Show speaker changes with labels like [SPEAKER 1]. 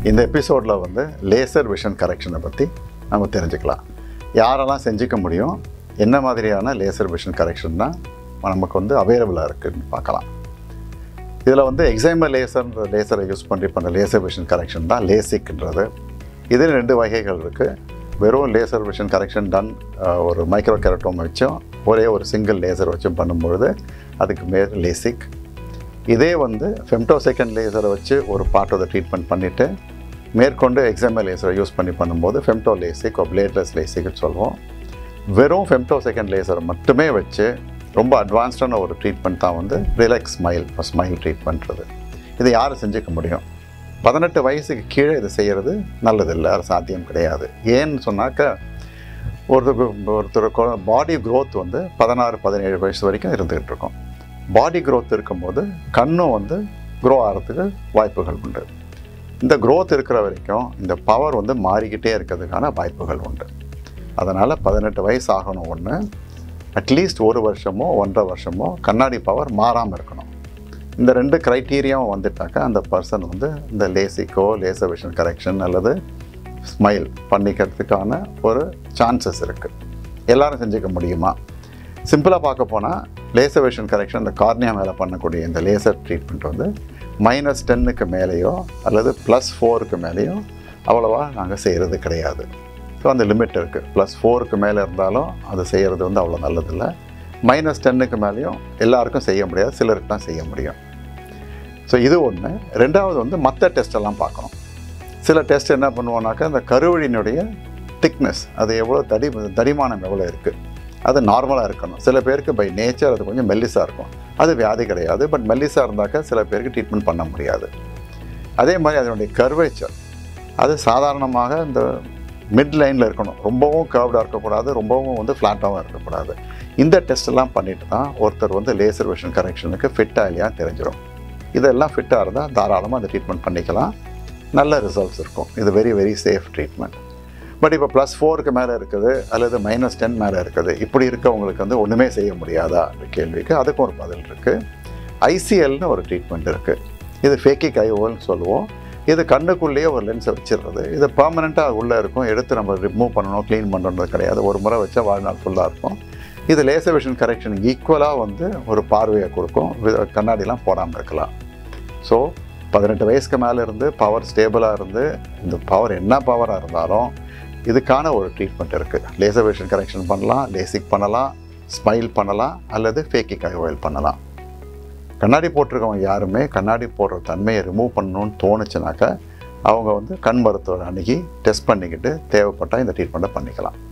[SPEAKER 1] இந்த எபிசோடில் வந்து லேசர் விஷன் கரெக்ஷனை பற்றி நம்ம தெரிஞ்சுக்கலாம் யாரெல்லாம் செஞ்சுக்க முடியும் என்ன மாதிரியான லேசர் விஷன் கரெக்ஷன் தான் நமக்கு வந்து அவைலபிளாக இருக்குதுன்னு பார்க்கலாம் இதில் வந்து எக்ஸாம்பிள் லேசர்ன்ற லேசரை யூஸ் பண்ணி பண்ண லேசர் விஷன் கரெக்ஷன் தான் லேசிக்ன்றது இதில் ரெண்டு வகைகள் இருக்குது வெறும் லேசர் விஷன் கரெக்ஷன் டன் ஒரு மைக்ரோ கெரட்டோம் வச்சும் ஒரே ஒரு சிங்கிள் லேசர் வச்சும் பண்ணும்பொழுது அதுக்கு மேல் லேசிக் இதே வந்து ஃபெம்டோ செகண்ட் லேசரை வச்சு ஒரு பார்ட் ஆஃப் த ட்ரீட்மெண்ட் பண்ணிவிட்டு மேற்கொண்டு எக்ஸாம்பிள் லேசரை யூஸ் பண்ணி பண்ணும்போது ஃபெம்டோ லேசிக் பிளேட்லெஸ் லேசிக்னு சொல்லுவோம் வெறும் ஃபெம்டோ செகண்ட் லேசரை மட்டுமே வச்சு ரொம்ப அட்வான்ஸ்டான ஒரு ட்ரீட்மெண்ட் தான் வந்து ரிலாக்ஸ் ஸ்மைல் ஸ்மைல் ட்ரீட்மெண்ட்றது இதை யார் செஞ்சுக்க முடியும் பதினெட்டு வயசுக்கு கீழே இது செய்கிறது நல்லதில்லை அது சாத்தியம் கிடையாது ஏன்னு சொன்னாக்க ஒருத்தருக்கு ஒருத்தர் பாடி growth வந்து பதினாறு பதினேழு வயசு வரைக்கும் இருந்துகிட்டு இருக்கும் பாடி growth இருக்கும்போது கண்ணும் வந்து க்ரோ ஆகிறதுக்கு வாய்ப்புகள் உண்டு இந்த growth இருக்கிற வரைக்கும் இந்த பவர் வந்து மாறிக்கிட்டே இருக்கிறதுக்கான வாய்ப்புகள் உண்டு அதனால் பதினெட்டு வயசு ஆகணும் ஒன்று அட்லீஸ்ட் ஒரு வருஷமோ ஒன்றரை வருஷமோ கண்ணாடி பவர் மாறாமல் இருக்கணும் இந்த ரெண்டு க்ரைட்டீரியாவும் வந்துட்டாக்கா அந்த பர்சன் வந்து இந்த லேசிக்கோ லேசர் விஷன் கரெக்ஷன் அல்லது ஸ்மைல் பண்ணிக்கிறதுக்கான ஒரு சான்சஸ் இருக்குது எல்லாரும் செஞ்சுக்க முடியுமா சிம்பிளாக பார்க்க போனால் லேசர் விஷன் கரெக்ஷன் இந்த கார்னியா மேலே பண்ணக்கூடிய இந்த லேசர் ட்ரீட்மெண்ட் வந்து மைனஸ் டென்னுக்கு மேலேயோ அல்லது ப்ளஸ் ஃபோருக்கு மேலேயோ அவ்வளோவா நாங்கள் செய்கிறது கிடையாது ஸோ அந்த லிமிட் இருக்குது ப்ளஸ் ஃபோருக்கு மேலே இருந்தாலும் அது செய்கிறது வந்து அவ்வளோ நல்லதில்லை மைனஸ் டென்னுக்கு மேலேயும் எல்லாருக்கும் செய்ய முடியாது சிலருக்கு தான் செய்ய முடியும் ஸோ இது ஒன்று ரெண்டாவது வந்து மற்ற டெஸ்ட் எல்லாம் பார்க்கணும் சில டெஸ்ட் என்ன பண்ணுவோம்னாக்கா இந்த கருவழியினுடைய திக்னஸ் அது எவ்வளோ தடி தடிமானம் எவ்வளோ இருக்குது அது நார்மலாக இருக்கணும் சில பேருக்கு பை நேச்சர் அது கொஞ்சம் மெல்லிஸாக இருக்கும் அது வியாதி கிடையாது பட் மெல்லிஸாக இருந்தாக்கா சில பேருக்கு ட்ரீட்மெண்ட் பண்ண முடியாது அதே மாதிரி அதனுடைய கர்வேச்சர் அது சாதாரணமாக இந்த மிட் லைனில் இருக்கணும் ரொம்பவும் கர்வ்டாக இருக்கக்கூடாது ரொம்பவும் வந்து ஃப்ளாட்டாகவும் இருக்கக்கூடாது இந்த டெஸ்ட் எல்லாம் பண்ணிட்டு தான் ஒருத்தர் வந்து லேசர் விஷன் கரெக்ஷனுக்கு ஃபிட்டாக இல்லையா தெரிஞ்சிடும் இதெல்லாம் ஃபிட்டாக இருந்தால் தாராளமாக அந்த ட்ரீட்மெண்ட் பண்ணிக்கலாம் நல்ல ரிசல்ட்ஸ் இருக்கும் இது very very safe treatment but இப்போ ப்ளஸ் ஃபோருக்கு மேலே இருக்குது அல்லது மைனஸ் டென் மேலே இருக்குது இப்படி இருக்கவங்களுக்கு வந்து ஒன்றுமே செய்ய முடியாதா கேள்விக்கு அதுக்கும் ஒரு பதில் இருக்குது ஐசிஎல்னு ஒரு ட்ரீட்மெண்ட் இருக்குது இது ஃபேக்கிக் ஐஓல்னு சொல்லுவோம் இது கண்ணுக்குள்ளேயே ஒரு லென்ஸை வச்சிடுறது இது பர்மனெண்ட்டாக உள்ளே இருக்கும் எடுத்து நம்ம ரிமூவ் பண்ணணும் க்ளீன் பண்ணுறது கிடையாது ஒரு முறை வச்சா வாழ்நாள் ஃபுல்லாக இருக்கும் இது லேசர் விஷன் கரெக்ஷன் ஈக்குவலாக வந்து ஒரு பார்வையை கொடுக்கும் வி- கண்ணாடிலாம் போடாமல் இருக்கலாம் ஸோ பதினெட்டு வயசுக்கு மேலே இருந்து பவர் ஸ்டேபிளாக இருந்து இந்த பவர் என்ன பவராக இருந்தாலும் இதுக்கான ஒரு ட்ரீட்மெண்ட் இருக்குது லேசர் விஷன் கரெக்ஷன் பண்ணலாம் லேசிக் பண்ணலாம் ஸ்மைல் பண்ணலாம் அல்லது ஃபேக்கிக் ஆயில் பண்ணலாம் கண்ணாடி போட்டிருக்கவங்க யாருமே கண்ணாடி போடுற தன்மையை ரிமூவ் பண்ணணும்னு தோணுச்சுனாக்கா அவங்க வந்து கண் மருத்துவர் அணுகி டெஸ்ட் பண்ணிக்கிட்டு தேவைப்பட்டால் இந்த ட்ரீட்மெண்ட்டை பண்ணிக்கலாம்